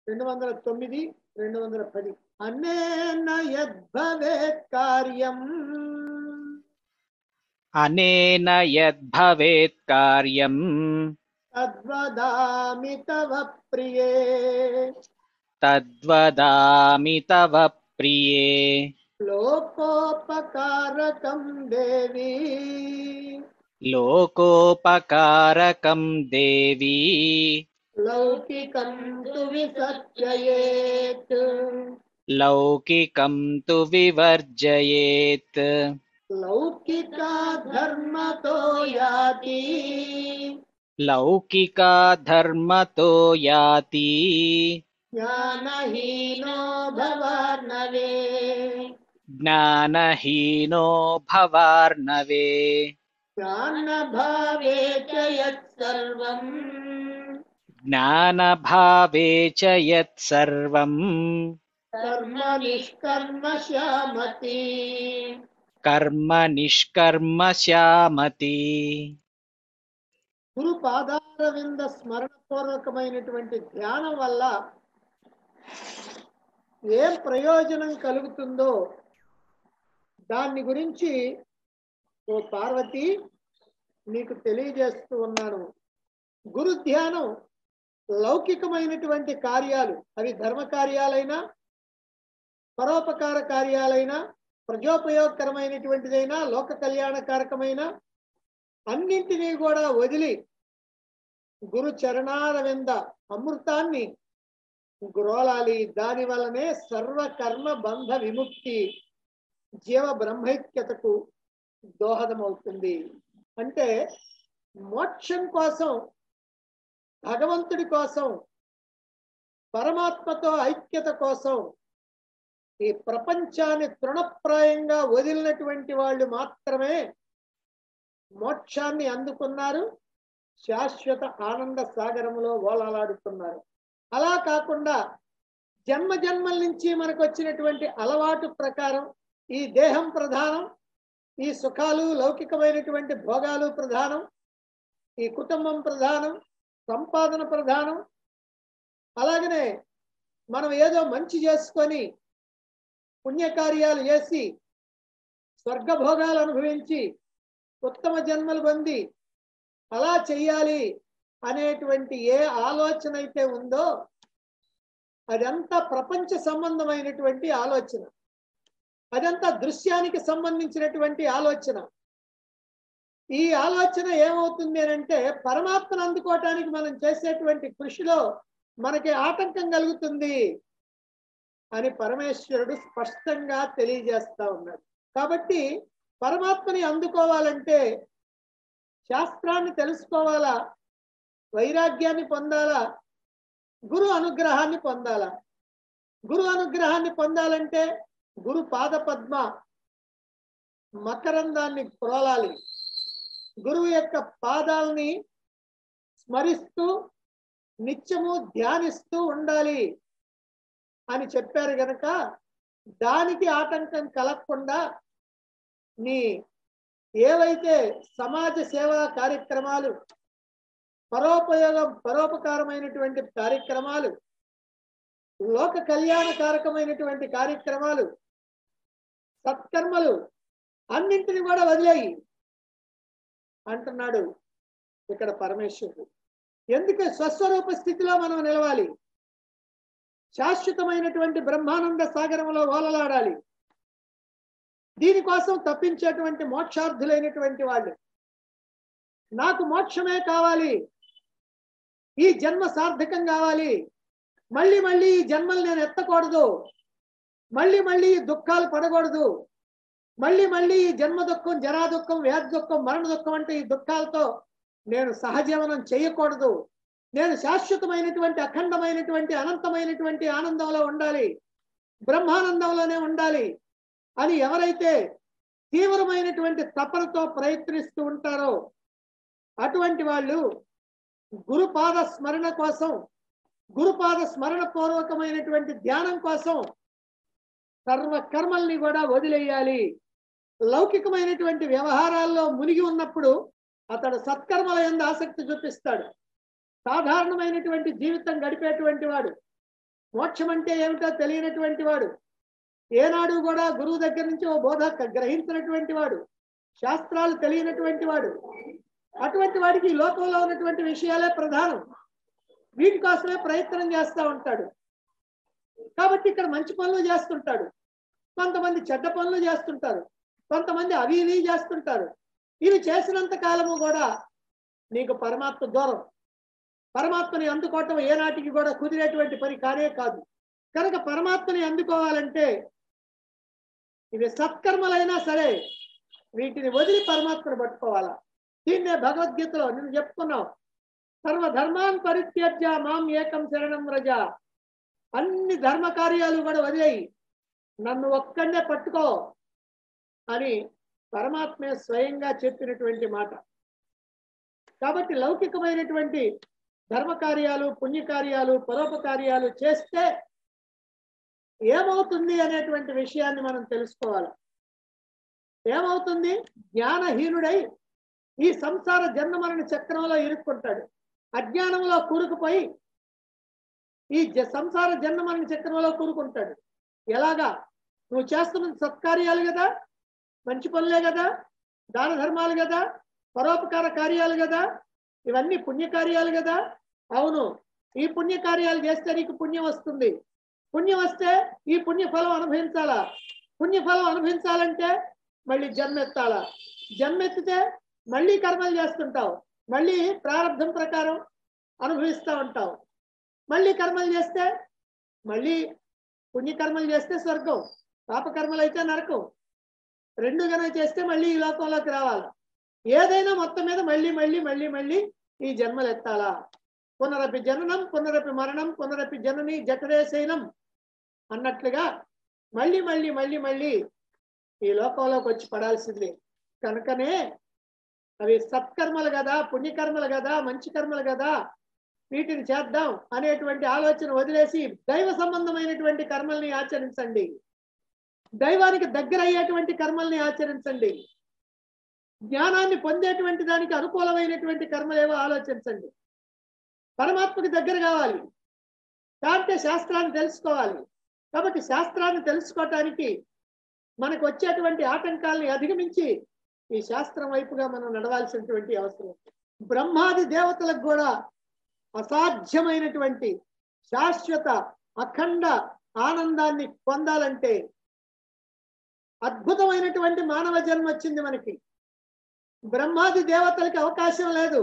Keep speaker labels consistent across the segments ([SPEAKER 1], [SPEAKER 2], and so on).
[SPEAKER 1] రెండు వందల తొమ్మిది రెండు వందల పది అనేన యద్భవేత్ కార్యం
[SPEAKER 2] అనేన యద్భవేత్ కార్యం
[SPEAKER 1] తద్వదామి తవ ప్రియే
[SPEAKER 2] తద్వదామి తవ ప్రియే
[SPEAKER 1] లోకోపకారకం దేవి
[SPEAKER 2] లోకోపకారకం దేవీ
[SPEAKER 1] లౌకికం తు విసర్జయేత్
[SPEAKER 2] లౌకికం తు వివర్జయేత్
[SPEAKER 1] లౌకికా ధర్మతో యాతి
[SPEAKER 2] లౌకికా ధర్మతో యాతి
[SPEAKER 1] జ్ఞానహీనో భవార్ణవే
[SPEAKER 2] జ్ఞానహీనో భవార్ణవే
[SPEAKER 1] జ్ఞానభావే చ యత్సర్వం
[SPEAKER 2] జ్ఞానభావే చ యత్సర్వం
[SPEAKER 1] కర్మ నిష్కర్మ శ్యామతి
[SPEAKER 2] కర్మ నిష్కర్మ శ్యామతి
[SPEAKER 1] గురు పాదారవింద స్మరణ పూర్వకమైనటువంటి ధ్యానం వల్ల ఏం ప్రయోజనం కలుగుతుందో దాన్ని గురించి ఓ పార్వతి నీకు తెలియజేస్తూ ఉన్నాను గురు ధ్యానం లౌకికమైనటువంటి కార్యాలు అవి ధర్మ కార్యాలైనా పరోపకార కార్యాలైనా ప్రజోపయోగకరమైనటువంటిదైనా లోక కళ్యాణకారకమైన అన్నింటినీ కూడా వదిలి గురు చరణారవింద అమృతాన్ని గ్రోలాలి దాని వల్లనే సర్వకర్మ బంధ విముక్తి జీవ బ్రహ్మైక్యతకు దోహదమవుతుంది అంటే మోక్షం కోసం భగవంతుడి కోసం పరమాత్మతో ఐక్యత కోసం ఈ ప్రపంచాన్ని తృణప్రాయంగా వదిలినటువంటి వాళ్ళు మాత్రమే మోక్షాన్ని అందుకున్నారు శాశ్వత ఆనంద సాగరంలో ఓలాలాడుతున్నారు అలా కాకుండా జన్మ జన్మల నుంచి మనకు వచ్చినటువంటి అలవాటు ప్రకారం ఈ దేహం ప్రధానం ఈ సుఖాలు లౌకికమైనటువంటి భోగాలు ప్రధానం ఈ కుటుంబం ప్రధానం సంపాదన ప్రధానం అలాగనే మనం ఏదో మంచి చేసుకొని పుణ్యకార్యాలు చేసి స్వర్గభోగాలు అనుభవించి ఉత్తమ జన్మలు పొంది అలా చెయ్యాలి అనేటువంటి ఏ ఆలోచన అయితే ఉందో అదంతా ప్రపంచ సంబంధమైనటువంటి ఆలోచన అదంతా దృశ్యానికి సంబంధించినటువంటి ఆలోచన ఈ ఆలోచన ఏమవుతుంది అని అంటే పరమాత్మను అందుకోవటానికి మనం చేసేటువంటి కృషిలో మనకి ఆటంకం కలుగుతుంది అని పరమేశ్వరుడు స్పష్టంగా తెలియజేస్తా ఉన్నాడు కాబట్టి పరమాత్మని అందుకోవాలంటే శాస్త్రాన్ని తెలుసుకోవాలా వైరాగ్యాన్ని పొందాలా గురు అనుగ్రహాన్ని పొందాలా గురు అనుగ్రహాన్ని పొందాలంటే గురు పాద పద్మ మకరందాన్ని ప్రోలాలి గురువు యొక్క పాదాలని స్మరిస్తూ నిత్యము ధ్యానిస్తూ ఉండాలి అని చెప్పారు గనక దానికి ఆటంకం కలగకుండా నీ ఏవైతే సమాజ సేవా కార్యక్రమాలు పరోపయోగం పరోపకారమైనటువంటి కార్యక్రమాలు లోక కళ్యాణకారకమైనటువంటి కార్యక్రమాలు సత్కర్మలు అన్నింటిని కూడా వదిలేయి అంటున్నాడు ఇక్కడ పరమేశ్వరుడు ఎందుకు స్వస్వరూప స్థితిలో మనం నిలవాలి శాశ్వతమైనటువంటి బ్రహ్మానంద సాగరంలో ఓలలాడాలి దీనికోసం తప్పించేటువంటి మోక్షార్థులైనటువంటి వాళ్ళు నాకు మోక్షమే కావాలి ఈ జన్మ సార్థకం కావాలి మళ్ళీ మళ్ళీ ఈ జన్మలు నేను ఎత్తకూడదు మళ్ళీ మళ్ళీ ఈ దుఃఖాలు పడకూడదు మళ్ళీ మళ్ళీ ఈ జన్మ దుఃఖం జరా దుఃఖం వ్యాధి దుఃఖం మరణ దుఃఖం అంటే ఈ దుఃఖాలతో నేను సహజీవనం చేయకూడదు నేను శాశ్వతమైనటువంటి అఖండమైనటువంటి అనంతమైనటువంటి ఆనందంలో ఉండాలి బ్రహ్మానందంలోనే ఉండాలి అని ఎవరైతే తీవ్రమైనటువంటి తపనతో ప్రయత్నిస్తూ ఉంటారో అటువంటి వాళ్ళు గురుపాద స్మరణ కోసం గురుపాద స్మరణ పూర్వకమైనటువంటి ధ్యానం కోసం సర్వ కర్మల్ని కూడా వదిలేయాలి లౌకికమైనటువంటి వ్యవహారాల్లో మునిగి ఉన్నప్పుడు అతడు సత్కర్మల ఎందు ఆసక్తి చూపిస్తాడు సాధారణమైనటువంటి జీవితం గడిపేటువంటి వాడు మోక్షం అంటే ఏమిటో తెలియనటువంటి వాడు ఏనాడు కూడా గురువు దగ్గర నుంచి ఓ బోధ గ్రహించినటువంటి వాడు శాస్త్రాలు తెలియనటువంటి వాడు అటువంటి వాడికి ఈ లోకంలో ఉన్నటువంటి విషయాలే ప్రధానం వీటి కోసమే ప్రయత్నం చేస్తూ ఉంటాడు కాబట్టి ఇక్కడ మంచి పనులు చేస్తుంటాడు కొంతమంది చెడ్డ పనులు చేస్తుంటారు కొంతమంది అవి ఇవి చేస్తుంటారు ఇవి చేసినంత కాలము కూడా నీకు పరమాత్మ దూరం పరమాత్మని అందుకోవటం ఏనాటికి కూడా కుదిరేటువంటి పని కానే కాదు కనుక పరమాత్మని అందుకోవాలంటే ఇవి సత్కర్మలైనా సరే వీటిని వదిలి పరమాత్మను పట్టుకోవాలా దీన్నే భగవద్గీతలో నేను చెప్పుకున్నావు సర్వధర్మాన్ పరిత్యజ్య మాం ఏకం శరణం రజ అన్ని ధర్మ కార్యాలు కూడా వదిలేయి నన్ను ఒక్కడే పట్టుకో అని పరమాత్మే స్వయంగా చెప్పినటువంటి మాట కాబట్టి లౌకికమైనటువంటి ధర్మ కార్యాలు పుణ్యకార్యాలు పరోపకార్యాలు చేస్తే ఏమవుతుంది అనేటువంటి విషయాన్ని మనం తెలుసుకోవాలి ఏమవుతుంది జ్ఞానహీనుడై ఈ సంసార జన్మమరణ చక్రంలో ఇరుక్కుంటాడు అజ్ఞానంలో కూరుకుపోయి ఈ జ- సంసార జన్మమరణ చక్రంలో కూరుకుంటాడు ఎలాగా నువ్వు చేస్తున్నది సత్కార్యాలు కదా మంచి పనులే కదా దాన ధర్మాలు కదా పరోపకార కార్యాలు కదా ఇవన్నీ పుణ్యకార్యాలు కదా అవును ఈ పుణ్యకార్యాలు చేస్తే నీకు పుణ్యం వస్తుంది పుణ్యం వస్తే ఈ పుణ్యఫలం అనుభవించాలా పుణ్యఫలం అనుభవించాలంటే మళ్ళీ జన్మెత్తాలా జన్మెత్తితే మళ్ళీ కర్మలు చేస్తుంటావు మళ్ళీ ప్రారంధం ప్రకారం అనుభవిస్తూ ఉంటావు మళ్ళీ కర్మలు చేస్తే మళ్ళీ పుణ్యకర్మలు చేస్తే స్వర్గం పాపకర్మలు అయితే నరకం రెండు గనక చేస్తే మళ్ళీ ఈ లోకంలోకి రావాలి ఏదైనా మొత్తం మీద మళ్ళీ మళ్ళీ మళ్ళీ మళ్ళీ ఈ జన్మలు ఎత్తాలా పునరపి జననం పునరపి మరణం పునరపి జనని జఠరేశైనం అన్నట్లుగా మళ్ళీ మళ్ళీ మళ్ళీ మళ్ళీ ఈ లోకంలోకి వచ్చి పడాల్సిందే కనుకనే అవి సత్కర్మలు కదా పుణ్యకర్మలు కదా మంచి కర్మలు కదా వీటిని చేద్దాం అనేటువంటి ఆలోచన వదిలేసి దైవ సంబంధమైనటువంటి కర్మల్ని ఆచరించండి దైవానికి దగ్గర అయ్యేటువంటి కర్మల్ని ఆచరించండి జ్ఞానాన్ని పొందేటువంటి దానికి అనుకూలమైనటువంటి కర్మలేవో ఆలోచించండి పరమాత్మకి దగ్గర కావాలి కాబట్టి శాస్త్రాన్ని తెలుసుకోవాలి కాబట్టి శాస్త్రాన్ని తెలుసుకోవటానికి మనకు వచ్చేటువంటి ఆటంకాలని అధిగమించి ఈ శాస్త్రం వైపుగా మనం నడవాల్సినటువంటి అవసరం ఉంది. బ్రహ్మాది దేవతలకు కూడా అసాధ్యమైనటువంటి శాశ్వత అఖండ ఆనందాన్ని పొందాలంటే అద్భుతమైనటువంటి మానవ జన్మ వచ్చింది మనకి బ్రహ్మాది దేవతలకి అవకాశం లేదు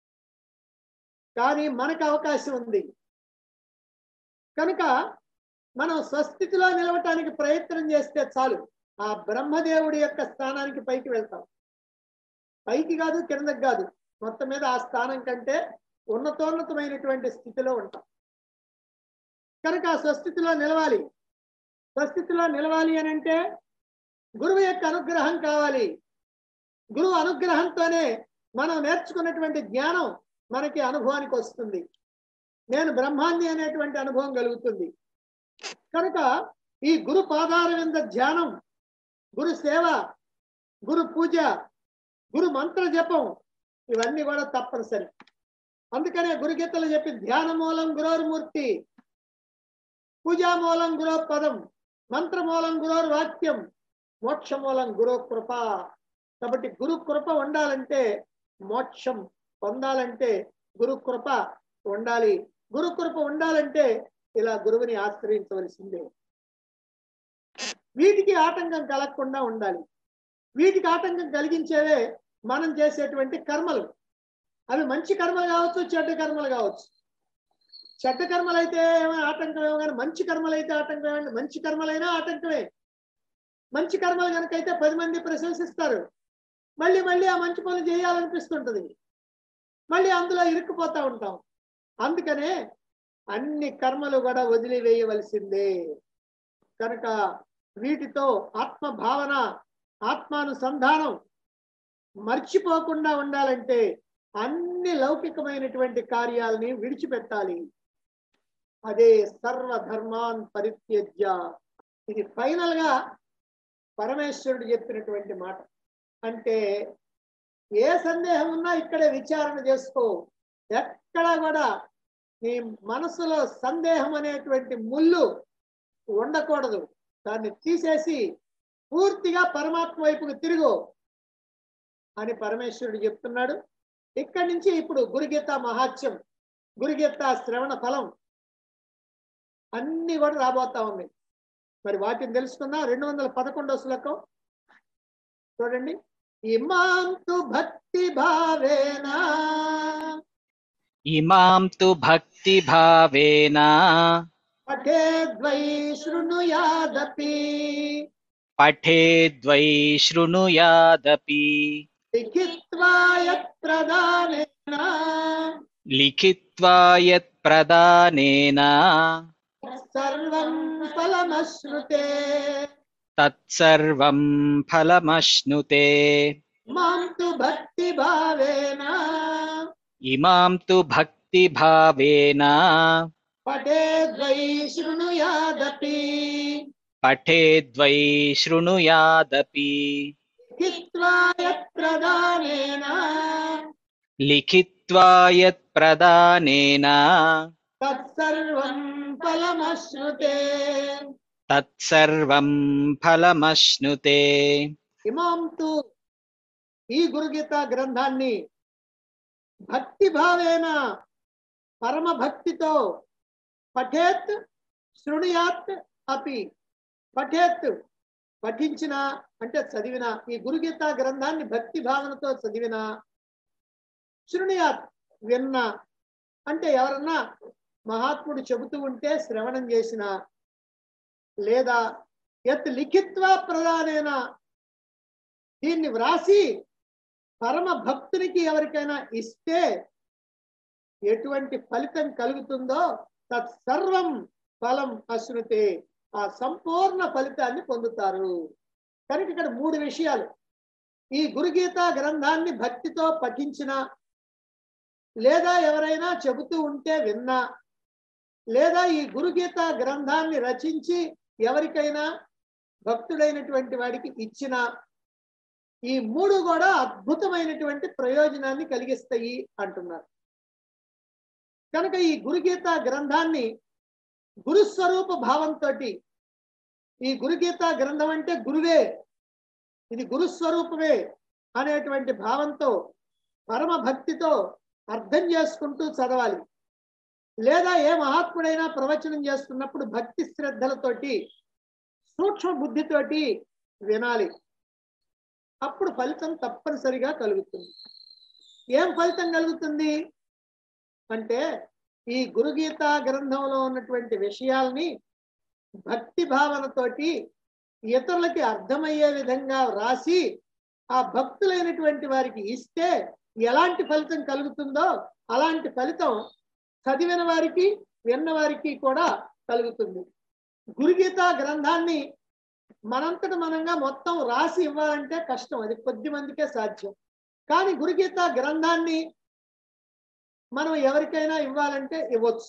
[SPEAKER 1] కానీ మనకు అవకాశం ఉంది కనుక మనం స్వస్థితిలో నిలవటానికి ప్రయత్నం చేస్తే చాలు ఆ బ్రహ్మదేవుడి యొక్క స్థానానికి పైకి వెళ్తాం పైకి కాదు కిందకి కాదు మొత్తం మీద ఆ స్థానం కంటే ఉన్నతోన్నతమైనటువంటి స్థితిలో ఉంటాం కనుక ఆ స్వస్థితిలో నిలవాలి స్వస్థితిలో నిలవాలి అని అంటే గురువు యొక్క అనుగ్రహం కావాలి గురువు అనుగ్రహంతోనే మనం నేర్చుకున్నటువంటి జ్ఞానం మనకి అనుభవానికి వస్తుంది నేను బ్రహ్మాన్ని అనేటువంటి అనుభవం కలుగుతుంది కనుక ఈ గురు పాదాల వింద ధ్యానం గురు సేవ గురు పూజ గురు మంత్ర జపం ఇవన్నీ కూడా తప్పనిసరి అందుకనే గురుగీతలు చెప్పి ధ్యాన మూలం గురోర్మూర్తి పూజా మూలం గురో పదం మంత్ర మూలం గురోర్ వాక్యం మోక్ష మూలం గురో కృప కాబట్టి గురు కృప ఉండాలంటే మోక్షం పొందాలంటే గురు కృప ఉండాలి గురు కృప ఉండాలంటే ఇలా గురువుని ఆశ్రయించవలసిందే వీటికి ఆటంకం కలగకుండా ఉండాలి వీటికి ఆటంకం కలిగించేవే మనం చేసేటువంటి కర్మలు అవి మంచి కర్మలు కావచ్చు చెడ్డ కర్మలు కావచ్చు చెడ్డ కర్మలు అయితే ఏమైనా ఆటంకం ఏమో కానీ మంచి కర్మలు అయితే ఆటంకం ఏమంటే మంచి కర్మలైనా ఆటంకమే మంచి కర్మలు కనుక అయితే పది మంది ప్రశంసిస్తారు మళ్ళీ మళ్ళీ ఆ మంచి పనులు చేయాలనిపిస్తుంటది మళ్ళీ అందులో ఇరుక్కుపోతా ఉంటాం అందుకనే అన్ని కర్మలు కూడా వదిలివేయవలసిందే కనుక వీటితో ఆత్మ భావన ఆత్మానుసంధానం మర్చిపోకుండా ఉండాలంటే అన్ని లౌకికమైనటువంటి కార్యాలని విడిచిపెట్టాలి అదే సర్వధర్మాన్ పరిత్యజ్య ఇది ఫైనల్ గా పరమేశ్వరుడు చెప్పినటువంటి మాట అంటే ఏ సందేహం ఉన్నా ఇక్కడే విచారణ చేసుకో ఎక్కడా కూడా నీ మనసులో సందేహం అనేటువంటి ముళ్ళు ఉండకూడదు దాన్ని తీసేసి పూర్తిగా పరమాత్మ వైపుకు తిరుగు అని పరమేశ్వరుడు చెప్తున్నాడు ఇక్కడి నుంచి ఇప్పుడు గురుగీత మహాత్యం గురుగీత శ్రవణ ఫలం అన్ని కూడా రాబోతా ఉన్నాయి మరి వాటిని తెలుసుకున్నా రెండు వందల పదకొండో శ్లోకం చూడండి ఇమాంతు భక్తి భావేనా
[SPEAKER 2] ఇమాం తు భక్తిభావేన
[SPEAKER 1] పఠేద్వై శృణుయాదపి
[SPEAKER 2] పఠేద్వై శృణుయాదపి
[SPEAKER 1] లిఖిత్వా యత్ ప్రదానేన
[SPEAKER 2] లిఖిత్వా యత్ ప్రదానేన
[SPEAKER 1] సర్వం ఫలమశ్నుతే
[SPEAKER 2] తత్సర్వం ఫలమశ్నుతే
[SPEAKER 1] మాం తు భక్తి భావేన
[SPEAKER 2] ఇమాం తు భక్తిభావేన
[SPEAKER 1] పఠేద్వై శృణుయాదపి
[SPEAKER 2] పఠేద్వై శృణుయాదపి
[SPEAKER 1] లిఖిత్వా యత్ ప్రదానేన
[SPEAKER 2] లిఖిత్వా యత్ ప్రదానేన
[SPEAKER 1] తత్సర్వం ఫలమశ్నుతే
[SPEAKER 2] తత్సర్వం ఫలమశ్నుతే
[SPEAKER 1] ఇమాం తు ఈ గురుగీత గ్రంథాన్ని భక్తి భావేన పరమ భక్తితో పఠేత్ శృణుయాత్ అపి పఠేత్ పఠించిన అంటే చదివిన ఈ గురుగీత గ్రంథాన్ని భక్తి భావనతో చదివిన శృణుయాత్ విన్న అంటే ఎవరన్నా మహాత్ముడు చెబుతూ ఉంటే శ్రవణం చేసిన లేదా ఎత్ లిఖిత్వ ప్రధానైన దీన్ని వ్రాసి పరమ భక్తునికి ఎవరికైనా ఇస్తే ఎటువంటి ఫలితం కలుగుతుందో తత్సర్వం ఫలం అశ్నుతే ఆ సంపూర్ణ ఫలితాన్ని పొందుతారు కనుక ఇక్కడ మూడు విషయాలు ఈ గురుగీత గ్రంథాన్ని భక్తితో పఠించిన లేదా ఎవరైనా చెబుతూ ఉంటే విన్నా లేదా ఈ గురుగీత గ్రంథాన్ని రచించి ఎవరికైనా భక్తుడైనటువంటి వాడికి ఇచ్చిన ఈ మూడు కూడా అద్భుతమైనటువంటి ప్రయోజనాన్ని కలిగిస్తాయి అంటున్నారు కనుక ఈ గురుగీత గ్రంథాన్ని గురుస్వరూప భావంతో ఈ గురుగీత గ్రంథం అంటే గురువే ఇది గురుస్వరూపమే అనేటువంటి భావంతో పరమ భక్తితో అర్థం చేసుకుంటూ చదవాలి లేదా ఏ మహాత్ముడైనా ప్రవచనం చేస్తున్నప్పుడు భక్తి శ్రద్ధలతోటి సూక్ష్మ బుద్ధితోటి వినాలి అప్పుడు ఫలితం తప్పనిసరిగా కలుగుతుంది ఏం ఫలితం కలుగుతుంది అంటే ఈ గురుగీత గ్రంథంలో ఉన్నటువంటి విషయాల్ని భక్తి భావనతోటి ఇతరులకి అర్థమయ్యే విధంగా రాసి ఆ భక్తులైనటువంటి వారికి ఇస్తే ఎలాంటి ఫలితం కలుగుతుందో అలాంటి ఫలితం చదివిన వారికి విన్న వారికి కూడా కలుగుతుంది గురుగీత గ్రంథాన్ని మనంతట మనంగా మొత్తం రాసి ఇవ్వాలంటే కష్టం అది కొద్ది మందికే సాధ్యం కానీ గురుగీత గ్రంథాన్ని మనం ఎవరికైనా ఇవ్వాలంటే ఇవ్వచ్చు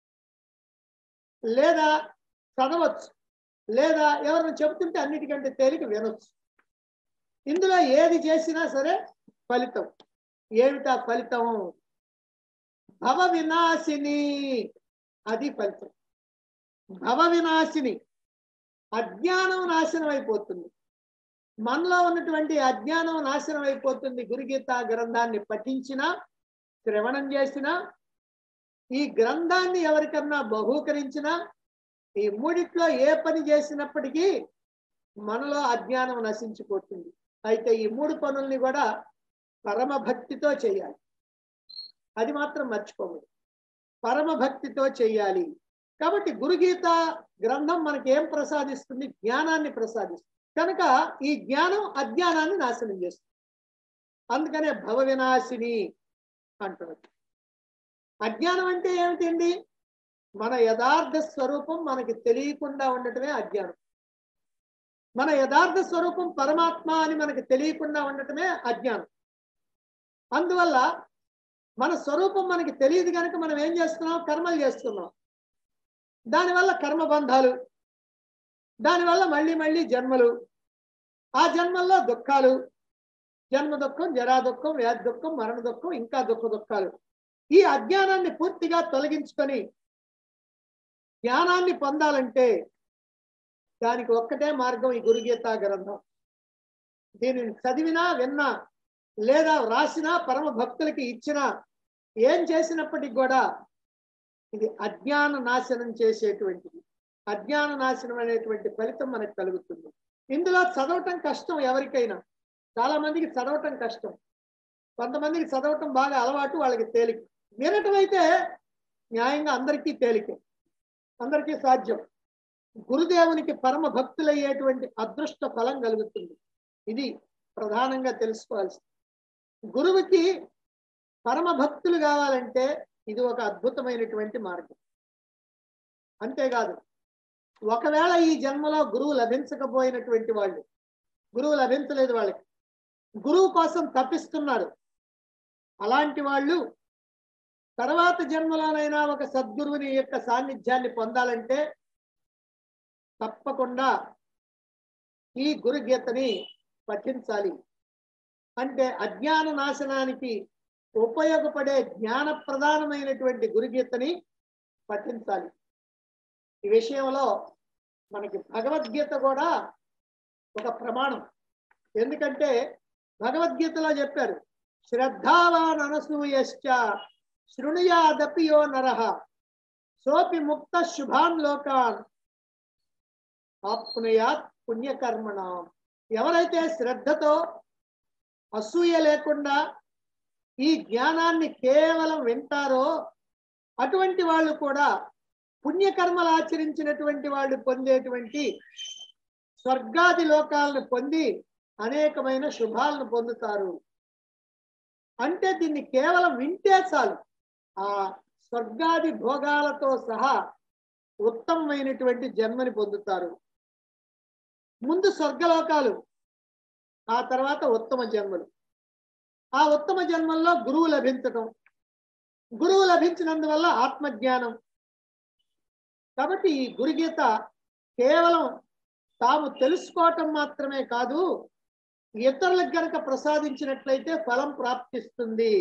[SPEAKER 1] లేదా చదవచ్చు లేదా ఎవరైనా చెబుతుంటే అన్నిటికంటే తేలిక వినొచ్చు ఇందులో ఏది చేసినా సరే ఫలితం ఏమిటా ఫలితం భవ వినాశిని అది ఫలితం భవ వినాశిని అజ్ఞానం నాశనం అయిపోతుంది మనలో ఉన్నటువంటి అజ్ఞానం నాశనం అయిపోతుంది గురుగీత గ్రంథాన్ని పఠించినా శ్రవణం చేసినా ఈ గ్రంథాన్ని ఎవరికన్నా బహూకరించినా ఈ మూడిట్లో ఏ పని చేసినప్పటికీ మనలో అజ్ఞానం నశించిపోతుంది అయితే ఈ మూడు పనుల్ని కూడా పరమ భక్తితో చేయాలి అది మాత్రం మర్చిపోకూడదు పరమ భక్తితో చేయాలి కాబట్టి గురుగీత గ్రంథం మనకి ఏం ప్రసాదిస్తుంది జ్ఞానాన్ని ప్రసాదిస్తుంది కనుక ఈ జ్ఞానం అజ్ఞానాన్ని నాశనం చేస్తుంది అందుకనే భవ వినాశిని అంటున్నది అజ్ఞానం అంటే ఏమిటండి మన యథార్థ స్వరూపం మనకి తెలియకుండా ఉండటమే అజ్ఞానం మన యథార్థ స్వరూపం పరమాత్మ అని మనకి తెలియకుండా ఉండటమే అజ్ఞానం అందువల్ల మన స్వరూపం మనకి తెలియదు కనుక మనం ఏం చేస్తున్నాం కర్మలు చేస్తున్నాం దానివల్ల కర్మబంధాలు దానివల్ల మళ్ళీ మళ్ళీ జన్మలు ఆ జన్మల్లో దుఃఖాలు జన్మ దుఃఖం జరా దుఃఖం వ్యాధి దుఃఖం మరణ దుఃఖం ఇంకా దుఃఖ దుఃఖాలు ఈ అజ్ఞానాన్ని పూర్తిగా తొలగించుకొని జ్ఞానాన్ని పొందాలంటే దానికి ఒక్కటే మార్గం ఈ గురుగీత గ్రంథం దీనిని చదివినా విన్నా లేదా వ్రాసినా పరమ భక్తులకి ఇచ్చినా ఏం చేసినప్పటికి కూడా ఇది అజ్ఞాన నాశనం చేసేటువంటిది అజ్ఞాన నాశనం అనేటువంటి ఫలితం మనకు కలుగుతుంది ఇందులో చదవటం కష్టం ఎవరికైనా చాలా మందికి చదవటం కష్టం కొంతమందికి చదవటం బాగా అలవాటు వాళ్ళకి తేలిక వినటం అయితే న్యాయంగా అందరికీ తేలికే అందరికీ సాధ్యం గురుదేవునికి పరమ భక్తులయ్యేటువంటి అదృష్ట ఫలం కలుగుతుంది ఇది ప్రధానంగా తెలుసుకోవాల్సింది గురువుకి పరమ భక్తులు కావాలంటే ఇది ఒక అద్భుతమైనటువంటి మార్గం అంతేకాదు ఒకవేళ ఈ జన్మలో గురువు లభించకపోయినటువంటి వాళ్ళు గురువు లభించలేదు వాళ్ళకి గురువు కోసం తప్పిస్తున్నారు అలాంటి వాళ్ళు తర్వాత జన్మలోనైనా ఒక సద్గురువుని యొక్క సాన్నిధ్యాన్ని పొందాలంటే తప్పకుండా ఈ గురు గీతని పఠించాలి అంటే అజ్ఞాన నాశనానికి ఉపయోగపడే జ్ఞాన ప్రధానమైనటువంటి గురుగీతని పఠించాలి ఈ విషయంలో మనకి భగవద్గీత కూడా ఒక ప్రమాణం ఎందుకంటే భగవద్గీతలో చెప్పారు శ్రద్ధావాన్ అనసూయశ్చ శృణుయాదపి యో నరః సోపి ముక్త శుభాన్ లోకాన్ ఆప్నుయాత్ పుణ్యకర్మణం ఎవరైతే శ్రద్ధతో అసూయ లేకుండా ఈ జ్ఞానాన్ని కేవలం వింటారో అటువంటి వాళ్ళు కూడా పుణ్యకర్మలు ఆచరించినటువంటి వాళ్ళు పొందేటువంటి స్వర్గాది లోకాలను పొంది అనేకమైన శుభాలను పొందుతారు అంటే దీన్ని కేవలం వింటే చాలు ఆ స్వర్గాది భోగాలతో సహా ఉత్తమమైనటువంటి జన్మని పొందుతారు ముందు స్వర్గలోకాలు ఆ తర్వాత ఉత్తమ జన్మలు ఆ ఉత్తమ జన్మల్లో గురువు లభించటం గురువు లభించినందువల్ల ఆత్మజ్ఞానం కాబట్టి ఈ గురుగీత కేవలం తాము తెలుసుకోవటం మాత్రమే కాదు ఇతరులకు గనక ప్రసాదించినట్లయితే ఫలం ప్రాప్తిస్తుంది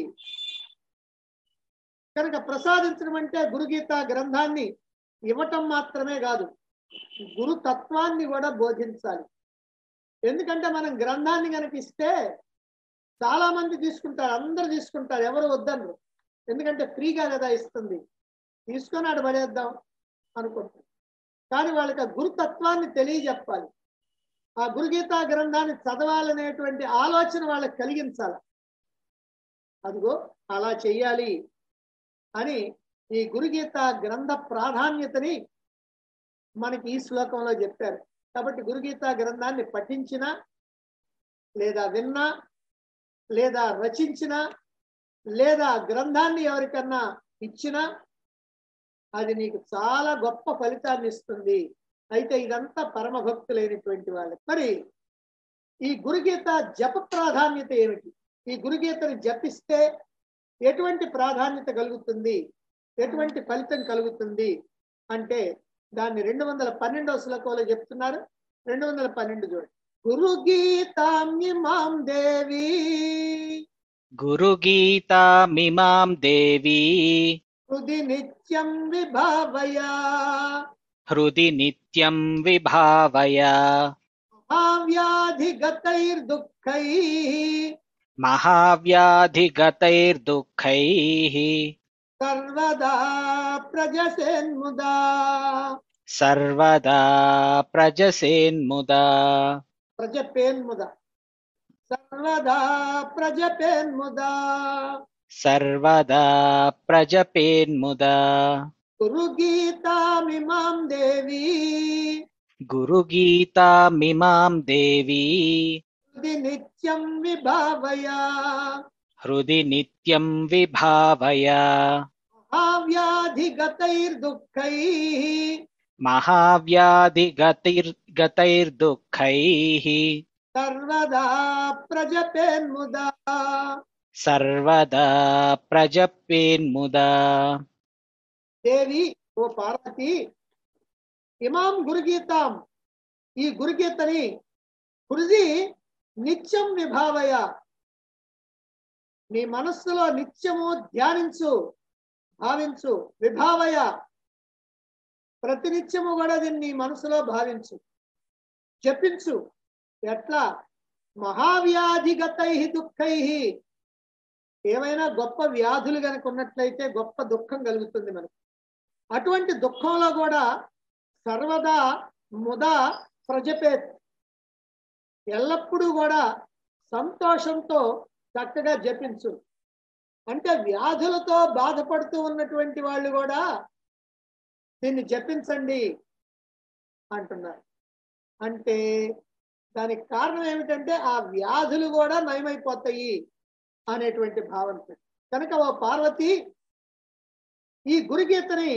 [SPEAKER 1] కనుక ప్రసాదించడం అంటే గురుగీత గ్రంథాన్ని ఇవ్వటం మాత్రమే కాదు గురు తత్వాన్ని కూడా బోధించాలి ఎందుకంటే మనం గ్రంథాన్ని కనుక ఇస్తే చాలా మంది తీసుకుంటారు అందరు తీసుకుంటారు ఎవరు వద్దన్నారు ఎందుకంటే ఫ్రీగా కదా ఇస్తుంది తీసుకొని ఆడ పడేద్దాం అనుకుంటారు కానీ వాళ్ళకి ఆ గురుతత్వాన్ని తెలియజెప్పాలి ఆ గురుగీతా గ్రంథాన్ని చదవాలనేటువంటి ఆలోచన వాళ్ళకి కలిగించాలి అదిగో అలా చెయ్యాలి అని ఈ గురుగీత గ్రంథ ప్రాధాన్యతని మనకి ఈ శ్లోకంలో చెప్పారు కాబట్టి గురుగీత గ్రంథాన్ని పఠించినా లేదా విన్నా లేదా రచించినా లేదా గ్రంథాన్ని ఎవరికన్నా ఇచ్చినా అది నీకు చాలా గొప్ప ఫలితాన్ని ఇస్తుంది అయితే ఇదంతా పరమ భక్తులైనటువంటి వాళ్ళు మరి ఈ గురుగీత జప ప్రాధాన్యత ఏమిటి ఈ గురుగీతని జపిస్తే ఎటువంటి ప్రాధాన్యత కలుగుతుంది ఎటువంటి ఫలితం కలుగుతుంది అంటే దాన్ని రెండు వందల పన్నెండవ శ్లోకంలో చెప్తున్నారు రెండు వందల పన్నెండు చూడండి గురు గీతామ్యమాం దేవి
[SPEAKER 2] గురుగీతామిమాం దేవీ
[SPEAKER 1] హృది నిత్యం విభావయా
[SPEAKER 2] హృది నిత్యం విభావయ
[SPEAKER 1] మహావ్యాధిగతైర్దుఃఖై
[SPEAKER 2] మహావ్యాధిగతైర్దుఃఖైః
[SPEAKER 1] సర్వదా ప్రజసేన్ముదా
[SPEAKER 2] సర్వదా ప్రజసేన్ముదా
[SPEAKER 1] ప్రజపేన్ముద సర్వదా ప్రజపేన్ముదా
[SPEAKER 2] సర్వదా ప్రజపేన్ముదా
[SPEAKER 1] గురు గీతామిమాం దేవి
[SPEAKER 2] గురుగీతామిమాం దేవీ
[SPEAKER 1] హృది నిత్యం విభావయా
[SPEAKER 2] హృది నిత్యం విభావయ
[SPEAKER 1] మహావ్యాధిగతైర్దుఃఖై
[SPEAKER 2] మహావ్యాధిగతైర్గతైర్దుఃఖైః
[SPEAKER 1] సర్వదా ప్రజపేన్ముదా
[SPEAKER 2] సర్వదా ప్రజపేన్ముదా
[SPEAKER 1] దేవి ఓ పార్వతి ఇమాం గురుగీతాం ఈ గురుగీతని హృది నిత్యం విభావయ నీ మనస్సులో నిత్యము ధ్యానించు భావించు విభావయ ప్రతినిత్యము కూడా దీన్ని మనసులో భావించు జపించు ఎట్లా మహావ్యాధిగతై దుఃఖై ఏమైనా గొప్ప వ్యాధులు కనుక ఉన్నట్లయితే గొప్ప దుఃఖం కలుగుతుంది మనకు అటువంటి దుఃఖంలో కూడా సర్వదా ముదా ప్రజపేత్ ఎల్లప్పుడూ కూడా సంతోషంతో చక్కగా జపించు అంటే వ్యాధులతో బాధపడుతూ ఉన్నటువంటి వాళ్ళు కూడా దీన్ని జపించండి అంటున్నారు అంటే దానికి కారణం ఏమిటంటే ఆ వ్యాధులు కూడా నయమైపోతాయి అనేటువంటి భావన కనుక ఓ పార్వతి ఈ గురుగీతని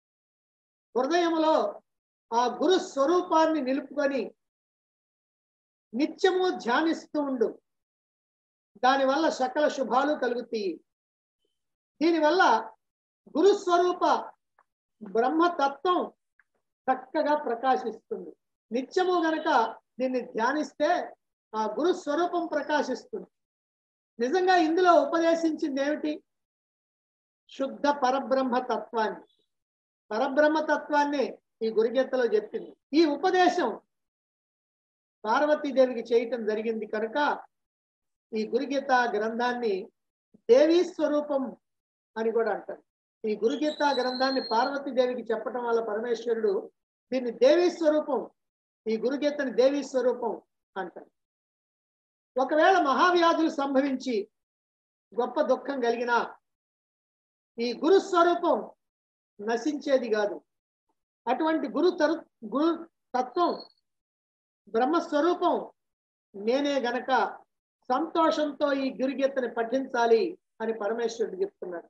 [SPEAKER 1] హృదయంలో ఆ గురు స్వరూపాన్ని నిలుపుకొని నిత్యము ధ్యానిస్తూ ఉండు దానివల్ల సకల శుభాలు కలుగుతాయి దీనివల్ల గురుస్వరూప బ్రహ్మతత్వం చక్కగా ప్రకాశిస్తుంది నిత్యము గనక దీన్ని ధ్యానిస్తే ఆ గురు స్వరూపం ప్రకాశిస్తుంది నిజంగా ఇందులో ఉపదేశించింది ఏమిటి శుద్ధ పరబ్రహ్మ తత్వాన్ని పరబ్రహ్మ తత్వాన్ని ఈ గురుగీతలో చెప్పింది ఈ ఉపదేశం పార్వతీదేవికి చేయటం జరిగింది కనుక ఈ గురుగీత గ్రంథాన్ని దేవీ స్వరూపం అని కూడా అంటారు ఈ గురుగీత గ్రంథాన్ని పార్వతీదేవికి చెప్పటం వల్ల పరమేశ్వరుడు దీన్ని దేవీ స్వరూపం ఈ గురుగీతని దేవీ స్వరూపం అంటారు ఒకవేళ మహావ్యాధులు సంభవించి గొప్ప దుఃఖం కలిగినా ఈ గురు స్వరూపం నశించేది కాదు అటువంటి గురు తరు గురు తత్వం బ్రహ్మస్వరూపం నేనే గనక సంతోషంతో ఈ గురుగీతని పఠించాలి అని పరమేశ్వరుడు చెప్తున్నాడు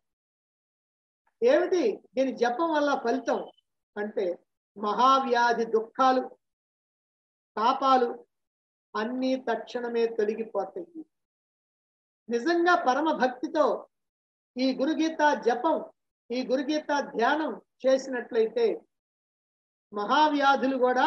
[SPEAKER 1] ఏమిటి దీని జపం వల్ల ఫలితం అంటే మహావ్యాధి దుఃఖాలు పాపాలు అన్నీ తక్షణమే తొలగిపోతాయి నిజంగా పరమ భక్తితో ఈ గురుగీత జపం ఈ గురుగీత ధ్యానం చేసినట్లయితే మహావ్యాధులు కూడా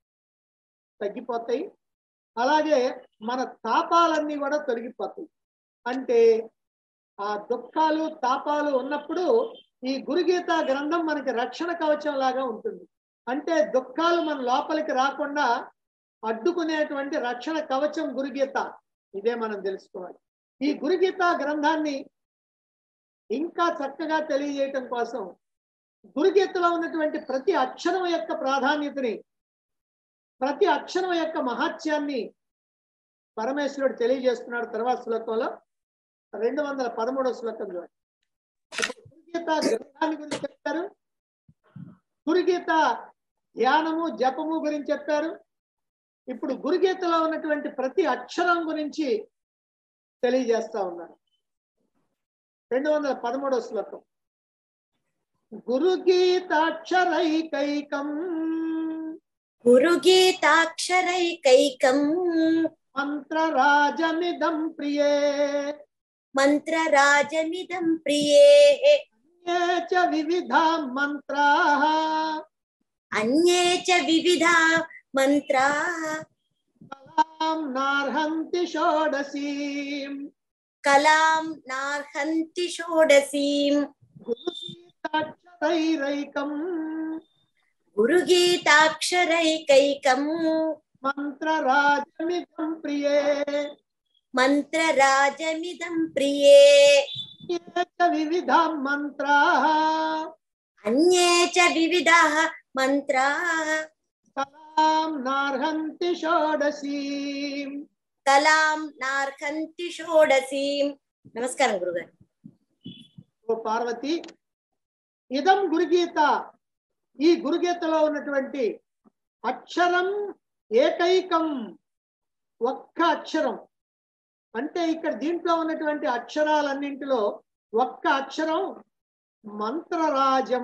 [SPEAKER 1] తగ్గిపోతాయి అలాగే మన తాపాలన్నీ కూడా తొలగిపోతాయి అంటే ఆ దుఃఖాలు తాపాలు ఉన్నప్పుడు ఈ గురుగీత గ్రంథం మనకి రక్షణ కవచం లాగా ఉంటుంది అంటే దుఃఖాలు మన లోపలికి రాకుండా అడ్డుకునేటువంటి రక్షణ కవచం గురుగీత ఇదే మనం తెలుసుకోవాలి ఈ గురుగీత గ్రంథాన్ని ఇంకా చక్కగా తెలియజేయటం కోసం గురుగీతలో ఉన్నటువంటి ప్రతి అక్షరం యొక్క ప్రాధాన్యతని ప్రతి అక్షరం యొక్క మహాత్యాన్ని పరమేశ్వరుడు తెలియజేస్తున్నాడు తర్వాత శ్లోకంలో రెండు వందల పదమూడవ శ్లోకం చూడండి గురుగీత గ్రంథాన్ని గురించి చెప్పారు గురుగీత ధ్యానము జపము గురించి చెప్పారు ఇప్పుడు గురుగీతలో ఉన్నటువంటి ప్రతి అక్షరం గురించి తెలియజేస్తా ఉన్నారు రెండు వందల పదమూడవ శ్లోకం గురుగీతాక్షరైకైకం
[SPEAKER 3] గురుగీతాక్షరైకైకం
[SPEAKER 1] మంత్రరాజమిదం ప్రియే
[SPEAKER 3] మంత్రరాజమిదం ప్రియే
[SPEAKER 1] ఏ చ వివిధా మంత్రాः
[SPEAKER 3] అన్యే చ వివిధా మంత్రా
[SPEAKER 1] కలాం నార్హంతి షోడశీం
[SPEAKER 3] కలాం నార్హంతి షోడశీం
[SPEAKER 1] గురుగీతాక్షరైరైకం
[SPEAKER 3] గురుగీతాక్షరైకైకం
[SPEAKER 1] మంత్రరాజమిదం ప్రియే
[SPEAKER 3] మంత్రరాజమిదం ప్రియే
[SPEAKER 1] ఏ చ వివిధా మంత్రాः
[SPEAKER 3] అన్యే చ వివిధా మంత్రా
[SPEAKER 1] కలాం నార్హంతి షోడశీం
[SPEAKER 3] కలాం నార్హంతి షోడశీం నమస్కారం గురుగారు
[SPEAKER 1] ఓ పార్వతి ఇదం గురుగీత ఈ గురుగీతలో ఉన్నటువంటి అక్షరం ఏకైకం ఒక్క అక్షరం అంటే ఇక్కడ దీంట్లో ఉన్నటువంటి అక్షరాలన్నింటిలో ఒక్క అక్షరం మంత్రరాజం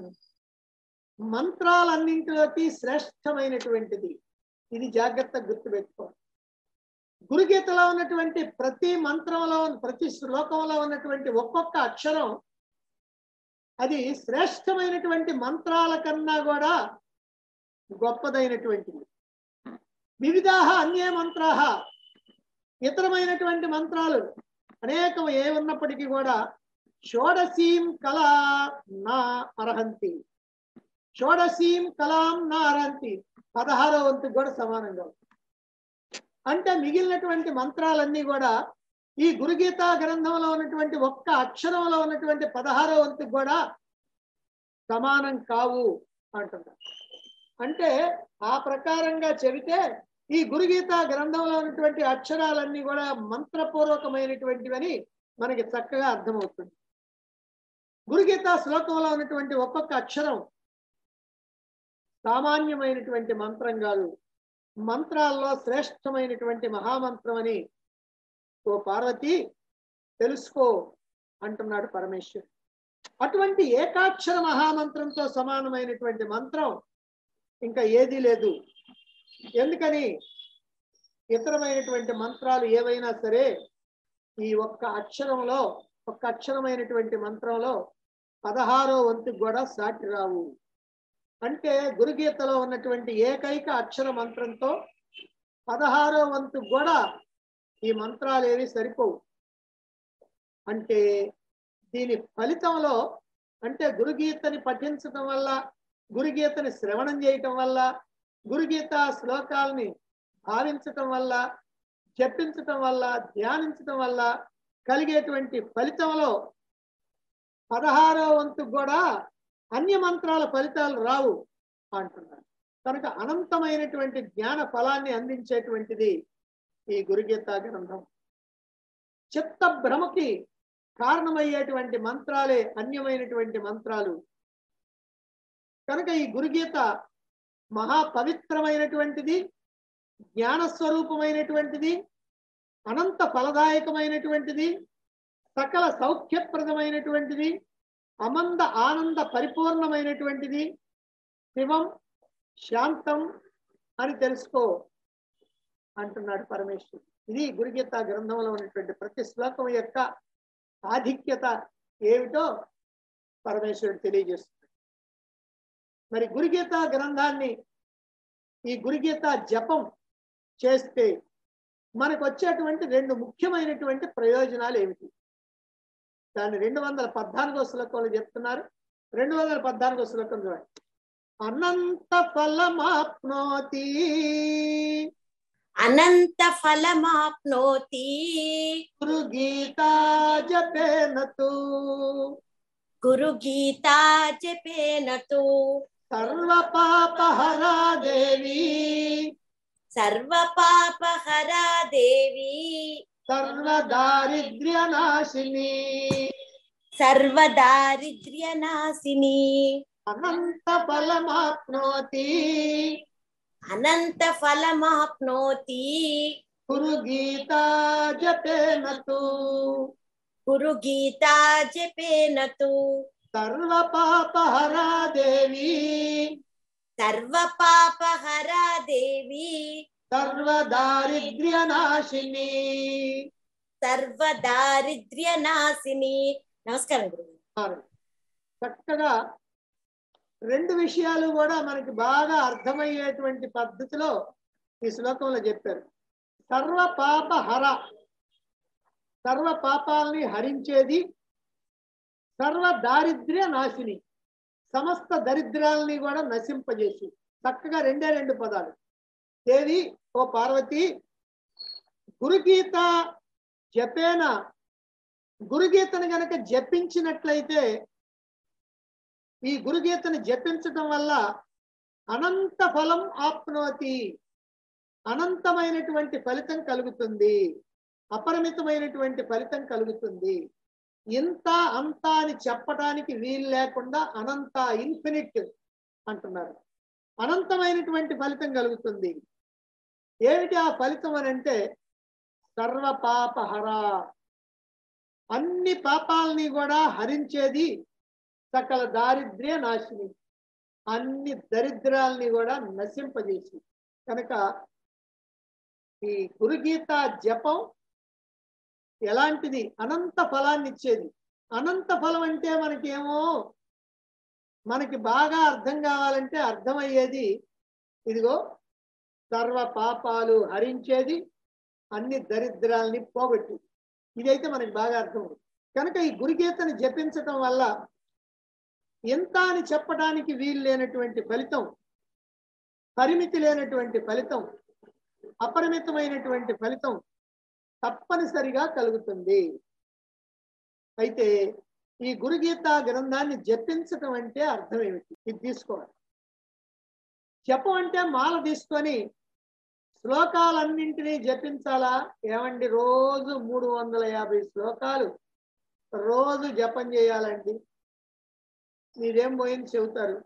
[SPEAKER 1] మంత్రాలన్నింటిలోకి శ్రేష్టమైనటువంటిది ఇది జాగ్రత్తగా గుర్తుపెట్టుకోవాలి గురుగీతలో ఉన్నటువంటి ప్రతి మంత్రంలో ప్రతి శ్లోకంలో ఉన్నటువంటి ఒక్కొక్క అక్షరం అది శ్రేష్టమైనటువంటి మంత్రాల కన్నా కూడా గొప్పదైనటువంటిది వివిధాహ అన్యే మంత్రాహ ఇతరమైనటువంటి మంత్రాలు అనేకం ఏ ఉన్నప్పటికీ కూడా షోడశీం కళా నా అర్హంతి షోడశీం కలాం నా అర్హంతి పదహారో వంతు కూడా సమానంగా ఉంది. అంటే మిగిలినటువంటి మంత్రాలన్నీ కూడా ఈ గురుగీత గ్రంథంలో ఉన్నటువంటి ఒక్క అక్షరంలో ఉన్నటువంటి పదహారో వంతుకు కూడా సమానం కావు అంటున్నారు అంటే ఆ ప్రకారంగా చెబితే ఈ గురుగీత గ్రంథంలో ఉన్నటువంటి అక్షరాలన్నీ కూడా మంత్రపూర్వకమైనటువంటివని మనకి చక్కగా అర్థమవుతుంది గురుగీత శ్లోకంలో ఉన్నటువంటి ఒక్కొక్క అక్షరం సామాన్యమైనటువంటి మంత్రం కాదు మంత్రాల్లో శ్రేష్టమైనటువంటి మహామంత్రం అని ఓ పార్వతి తెలుసుకో అంటున్నాడు పరమేశ్వరుడు అటువంటి ఏకాక్షర మహామంత్రంతో సమానమైనటువంటి మంత్రం ఇంకా ఏదీ లేదు ఎందుకని ఇతరమైనటువంటి మంత్రాలు ఏవైనా సరే ఈ ఒక్క అక్షరంలో ఒక్క అక్షరమైనటువంటి మంత్రంలో పదహారో వంతుకు కూడా సాటి రావు అంటే గురుగీతలో ఉన్నటువంటి ఏకైక అక్షర మంత్రంతో పదహారో వంతు కూడా ఈ మంత్రాలు ఏవి సరిపోవు అంటే దీని ఫలితంలో అంటే గురుగీతని పఠించటం వల్ల గురుగీతని శ్రవణం చేయటం వల్ల గురుగీత శ్లోకాలని భావించటం వల్ల జపించటం వల్ల ధ్యానించటం వల్ల కలిగేటువంటి ఫలితంలో పదహారో వంతు కూడా అన్య మంత్రాల ఫలితాలు రావు అంటున్నారు కనుక అనంతమైనటువంటి జ్ఞాన ఫలాన్ని అందించేటువంటిది ఈ గురుగీత గ్రంథం చిత్త భ్రమకి కారణమయ్యేటువంటి మంత్రాలే అన్యమైనటువంటి మంత్రాలు కనుక ఈ గురుగీత మహా పవిత్రమైనటువంటిది జ్ఞానస్వరూపమైనటువంటిది అనంత ఫలదాయకమైనటువంటిది సకల సౌఖ్యప్రదమైనటువంటిది అమంద ఆనంద పరిపూర్ణమైనటువంటిది శివం శాంతం అని తెలుసుకో అంటున్నాడు పరమేశ్వరుడు ఇది గురుగీత గ్రంథంలో ఉన్నటువంటి ప్రతి శ్లోకం యొక్క ఆధిక్యత ఏమిటో పరమేశ్వరుడు తెలియజేస్తున్నాడు మరి గురుగీత గ్రంథాన్ని ఈ గురుగీత జపం చేస్తే మనకు వచ్చేటువంటి రెండు ముఖ్యమైనటువంటి ప్రయోజనాలు ఏమిటి దాన్ని రెండు వందల పద్నాలుగో శ్లోకంలో చెప్తున్నారు రెండు వందల పద్నాలుగో శ్లోకం చూడండి అనంత ఫలమాప్నోతి
[SPEAKER 3] అనంత ఫలమాప్నోతి
[SPEAKER 1] గురు గీతా జపేనతు
[SPEAKER 3] గురు గీతా జపేనతు
[SPEAKER 1] సర్వ పాపహరా దేవి
[SPEAKER 3] సర్వ పాపహరా దేవి
[SPEAKER 1] సర్వ దారిద్ర్య నాశిని
[SPEAKER 3] సర్వ దారిద్ర్య నాశిని
[SPEAKER 1] అనంత ఫలమాప్నోతి
[SPEAKER 3] అనంత ఫలమాప్నోతి
[SPEAKER 1] గురు గీతా జపేనతు
[SPEAKER 3] గురు గీతా జపేనతు
[SPEAKER 1] సర్వ పాపహరా దేవి
[SPEAKER 3] సర్వ పాపహరా దేవి
[SPEAKER 1] సర్వ దారిద్ర్య నాశిని
[SPEAKER 3] సర్వ దారిద్ర్య నాశిని నమస్కారం గురువు
[SPEAKER 1] చక్కగా రెండు విషయాలు కూడా మనకి బాగా అర్థమయ్యేటువంటి పద్ధతిలో ఈ శ్లోకంలో చెప్పారు సర్వ పాప హర సర్వ పాపాలని హరించేది సర్వ దారిద్ర్య నాశిని సమస్త దరిద్రాలని కూడా నశింపజేసి చక్కగా రెండే రెండు పదాలు దేవి ఓ పార్వతి గురుగీత జపేన గురుగీతను గనక జపించినట్లయితే ఈ గురుగీతను జపించటం వల్ల అనంత ఫలం ఆప్నోతి అనంతమైనటువంటి ఫలితం కలుగుతుంది అపరిమితమైనటువంటి ఫలితం కలుగుతుంది ఇంత అంత అని చెప్పడానికి వీలు లేకుండా అనంత ఇన్ఫినిట్ అంటున్నారు అనంతమైనటువంటి ఫలితం కలుగుతుంది ఏమిటి ఆ ఫలితం అని అంటే సర్వ పాపహర అన్ని పాపాలని కూడా హరించేది సకల దారిద్ర్య నాశిని అన్ని దరిద్రాల్ని కూడా నశింపజేసి కనుక ఈ గురుగీత జపం ఎలాంటిది అనంత ఫలాన్ని ఇచ్చేది అనంత ఫలం అంటే మనకేమో మనకి బాగా అర్థం కావాలంటే అర్థమయ్యేది ఇదిగో సర్వ పాపాలు హరించేది అన్ని దరిద్రాల్ని పోగొట్టి ఇదైతే మనకి బాగా అర్థం అవుతుంది కనుక ఈ గురుగీతని జపించటం వల్ల ఎంత అని చెప్పడానికి వీలు లేనటువంటి ఫలితం పరిమితి లేనటువంటి ఫలితం అపరిమితమైనటువంటి ఫలితం తప్పనిసరిగా కలుగుతుంది అయితే ఈ గురుగీత గ్రంథాన్ని జపించటం అంటే అర్థం ఏమిటి ఇది తీసుకోవాలి జపం అంటే మాల తీసుకొని శ్లోకాలన్నింటినీ జపించాలా ఏమండి రోజు మూడు వందల యాభై శ్లోకాలు రోజు జపం చేయాలండి మీరేం పోయింది చెబుతారు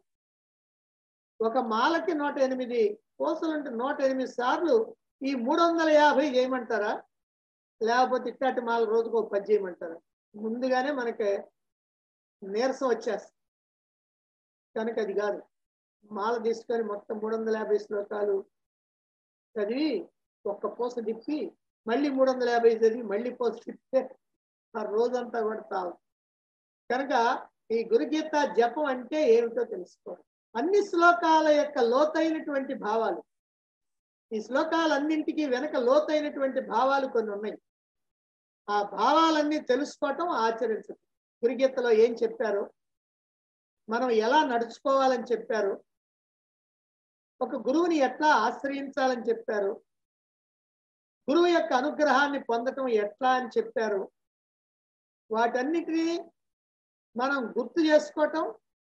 [SPEAKER 1] ఒక మాలకి నూట ఎనిమిది కోసలుంటే నూట ఎనిమిది సార్లు ఈ మూడు వందల యాభై చేయమంటారా లేకపోతే ఇట్లాంటి మాల రోజుకు ఒక పది చేయమంటారా ముందుగానే మనకి నీరసం వచ్చేస్తుంది కనుక అది కాదు మాల తీసుకొని మొత్తం మూడు వందల యాభై శ్లోకాలు చదివి ఒక్క పూస తిప్పి మళ్ళీ మూడు వందల యాభై చదివి మళ్ళీ పూస తిప్పితే ఆ రోజంతా కూడా తావు కనుక ఈ గురుగీత జపం అంటే ఏమిటో తెలుసుకోవాలి అన్ని శ్లోకాల యొక్క లోతైనటువంటి భావాలు ఈ శ్లోకాలన్నింటికి వెనక లోతైనటువంటి భావాలు కొన్ని ఉన్నాయి ఆ భావాలన్నీ తెలుసుకోవటం ఆచరించటం గురుగీతలో ఏం చెప్పారు మనం ఎలా నడుచుకోవాలని చెప్పారు ఒక గురువుని ఎట్లా ఆశ్రయించాలని చెప్పారు గురువు యొక్క అనుగ్రహాన్ని పొందటం ఎట్లా అని చెప్పారు వాటన్నిటినీ మనం గుర్తు చేసుకోవటం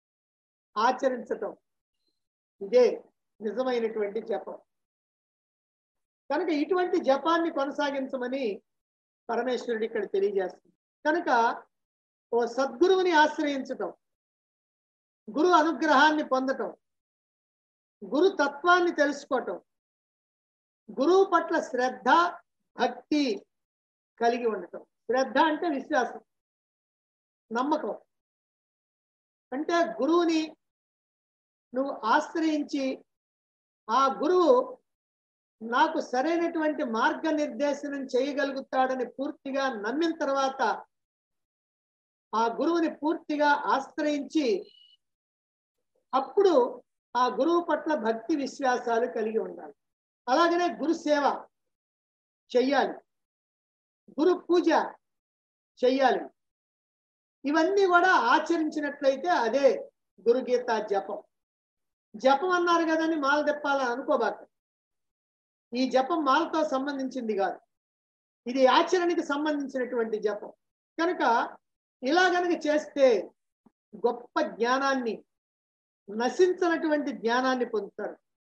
[SPEAKER 1] ఆచరించటం ఇదే నిజమైనటువంటి జపం కనుక ఇటువంటి జపాన్ని కొనసాగించమని పరమేశ్వరుడు ఇక్కడ తెలియజేస్తుంది కనుక ఓ సద్గురువుని ఆశ్రయించటం గురు అనుగ్రహాన్ని పొందటం గురు తత్వాన్ని తెలుసుకోవటం గురువు పట్ల శ్రద్ధ భక్తి కలిగి ఉండటం శ్రద్ధ అంటే విశ్వాసం నమ్మకం అంటే గురువుని నువ్వు ఆశ్రయించి ఆ గురువు నాకు సరైనటువంటి మార్గనిర్దేశనం చేయగలుగుతాడని పూర్తిగా నమ్మిన తర్వాత ఆ గురువుని పూర్తిగా ఆశ్రయించి అప్పుడు ఆ గురువు పట్ల భక్తి విశ్వాసాలు కలిగి ఉండాలి అలాగనే గురు సేవ చెయ్యాలి గురు పూజ చెయ్యాలి ఇవన్నీ కూడా ఆచరించినట్లయితే అదే గురుగీత జపం జపం అన్నారు కదని మాల తెప్పాలని అనుకోబాక ఈ జపం మాలతో సంబంధించింది కాదు ఇది ఆచరణకి సంబంధించినటువంటి జపం కనుక ఇలా గనక చేస్తే గొప్ప జ్ఞానాన్ని నశించినటువంటి జ్ఞానాన్ని పొందుతారు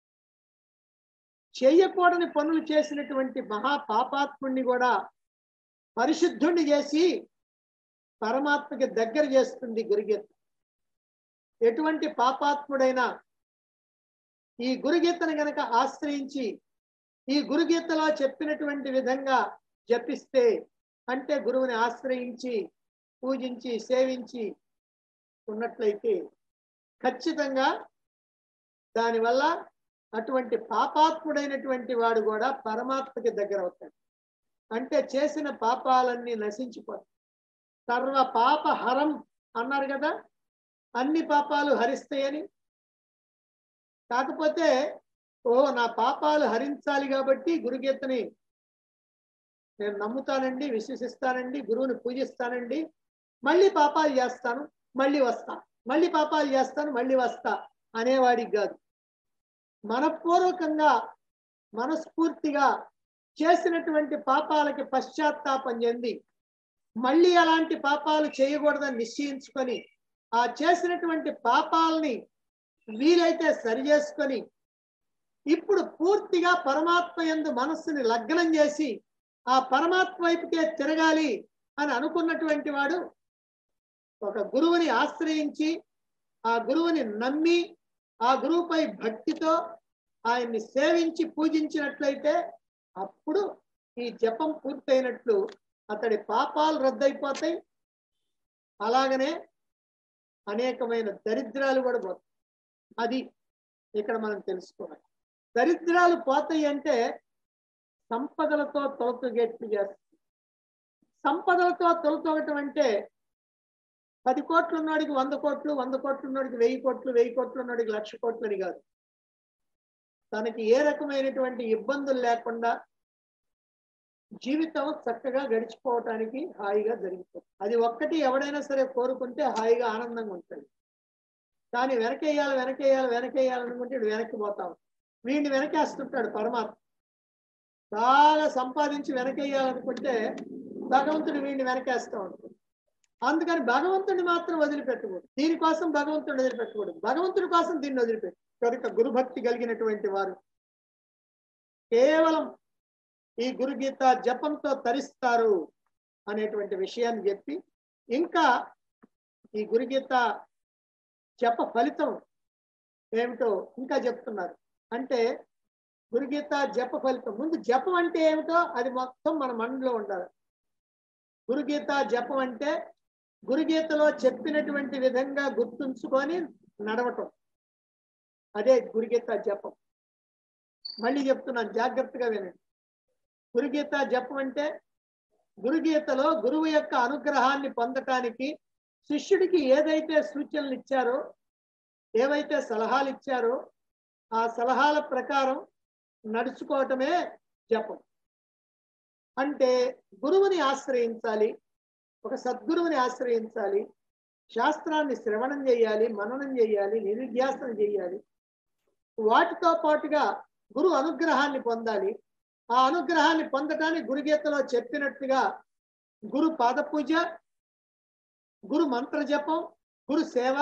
[SPEAKER 1] చేయకూడని పనులు చేసినటువంటి మహా పాపాత్ముణ్ణి కూడా పరిశుద్ధుణ్ణి చేసి పరమాత్మకి దగ్గర చేస్తుంది గురుగీత ఎటువంటి పాపాత్ముడైనా ఈ గురుగీతను గనక ఆశ్రయించి ఈ గురుగీతలో చెప్పినటువంటి విధంగా జపిస్తే అంటే గురువుని ఆశ్రయించి పూజించి సేవించి ఉన్నట్లయితే ఖచ్చితంగా దానివల్ల అటువంటి పాపాత్ముడైనటువంటి వాడు కూడా పరమాత్మకి దగ్గర అవుతాడు అంటే చేసిన పాపాలన్నీ నశించిపోతాయి సర్వ పాప హరం అన్నారు కదా అన్ని పాపాలు హరిస్తాయని కాకపోతే ఓ నా పాపాలు హరించాలి కాబట్టి గురుగీతని నేను నమ్ముతానండి విశ్వసిస్తానండి గురువుని పూజిస్తానండి మళ్ళీ పాపాలు చేస్తాను మళ్ళీ వస్తా మళ్ళీ పాపాలు చేస్తాను మళ్ళీ వస్తా అనేవాడికి కాదు మనపూర్వకంగా మనస్ఫూర్తిగా చేసినటువంటి పాపాలకి పశ్చాత్తాపం చెంది మళ్ళీ అలాంటి పాపాలు చేయకూడదని నిశ్చయించుకొని ఆ చేసినటువంటి పాపాలని వీలైతే సరి చేసుకొని ఇప్పుడు పూర్తిగా పరమాత్మ ఎందు మనస్సుని లగ్నం చేసి ఆ పరమాత్మ వైపుకే తిరగాలి అని అనుకున్నటువంటి వాడు ఒక గురువుని ఆశ్రయించి ఆ గురువుని నమ్మి ఆ గురువుపై భక్తితో ఆయన్ని సేవించి పూజించినట్లయితే అప్పుడు ఈ జపం పూర్తయినట్లు అతడి పాపాలు రద్దయిపోతాయి అలాగనే అనేకమైన దరిద్రాలు కూడా పోతాయి అది ఇక్కడ మనం తెలుసుకోవాలి దరిద్రాలు పోతాయి అంటే సంపదలతో తొలతొగేట్లు చేస్తుంది సంపదలతో తొలతొగటం అంటే పది కోట్లు ఉన్నవాడికి వంద కోట్లు వంద కోట్లు ఉన్నవాడికి వెయ్యి కోట్లు వెయ్యి కోట్లు ఉన్నవాడికి లక్ష కోట్లు అని కాదు తనకి ఏ రకమైనటువంటి ఇబ్బందులు లేకుండా జీవితం చక్కగా గడిచిపోవటానికి హాయిగా జరిగిపోతుంది అది ఒక్కటి ఎవడైనా సరే కోరుకుంటే హాయిగా ఆనందంగా ఉంటుంది కానీ వెనకేయాలి వెనకేయాలి వెనకేయాలి అనుకుంటే వీడు వెనక్కి పోతాం వీడిని వెనకేస్తుంటాడు పరమాత్మ బాగా సంపాదించి వెనకేయాలనుకుంటే భగవంతుడు వీడిని వెనకేస్తూ ఉంటాడు అందుకని భగవంతుడిని మాత్రం వదిలిపెట్టకూడదు దీనికోసం భగవంతుడిని వదిలిపెట్టకూడదు భగవంతుడి కోసం దీన్ని వదిలిపెట్టు కనుక గురుభక్తి కలిగినటువంటి వారు కేవలం ఈ గురుగీత జపంతో తరిస్తారు అనేటువంటి విషయాన్ని చెప్పి ఇంకా ఈ గురుగీత జప ఫలితం ఏమిటో ఇంకా చెప్తున్నారు అంటే గురుగీత జప ఫలితం ముందు జపం అంటే ఏమిటో అది మొత్తం మన మనలో ఉండాలి గురుగీత జపం అంటే గురుగీతలో చెప్పినటువంటి విధంగా గుర్తుంచుకొని నడవటం అదే గురుగీత జపం మళ్ళీ చెప్తున్నాను జాగ్రత్తగా వినండి గురుగీత జపం అంటే గురుగీతలో గురువు యొక్క అనుగ్రహాన్ని పొందటానికి శిష్యుడికి ఏదైతే సూచనలు ఇచ్చారో ఏవైతే సలహాలు ఇచ్చారో ఆ సలహాల ప్రకారం నడుచుకోవటమే జపం అంటే గురువుని ఆశ్రయించాలి ఒక సద్గురువుని ఆశ్రయించాలి శాస్త్రాన్ని శ్రవణం చేయాలి మననం చేయాలి నిరుధ్యాసనం చేయాలి వాటితో పాటుగా గురు అనుగ్రహాన్ని పొందాలి ఆ అనుగ్రహాన్ని పొందటానికి గురుగీతలో చెప్పినట్టుగా గురు పాద పూజ గురు మంత్ర జపం గురు సేవ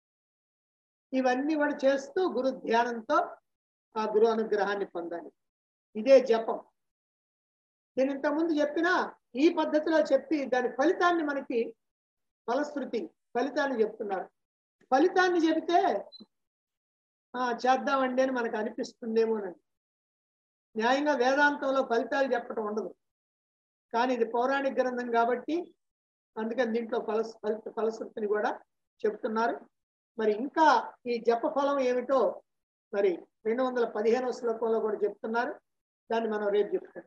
[SPEAKER 1] ఇవన్నీ వాడు చేస్తూ గురు ధ్యానంతో ఆ గురు అనుగ్రహాన్ని పొందాలి ఇదే జపం నేను ఇంతకుముందు చెప్పినా ఈ పద్ధతిలో చెప్పి దాని ఫలితాన్ని మనకి ఫలశ్రుతి ఫలితాన్ని చెప్తున్నారు ఫలితాన్ని చెబితే ఆ చేద్దామండి అని మనకు అనిపిస్తుందేమోనండి న్యాయంగా వేదాంతంలో ఫలితాలు చెప్పటం ఉండదు కానీ ఇది పౌరాణిక గ్రంథం కాబట్టి అందుకని దీంట్లో ఫల ఫలిత ఫలశ్రుతిని కూడా చెప్తున్నారు మరి ఇంకా ఈ జప ఫలం ఏమిటో మరి రెండు వందల పదిహేనవ శ్లోకంలో కూడా చెప్తున్నారు దాన్ని మనం రేపు చెప్తాం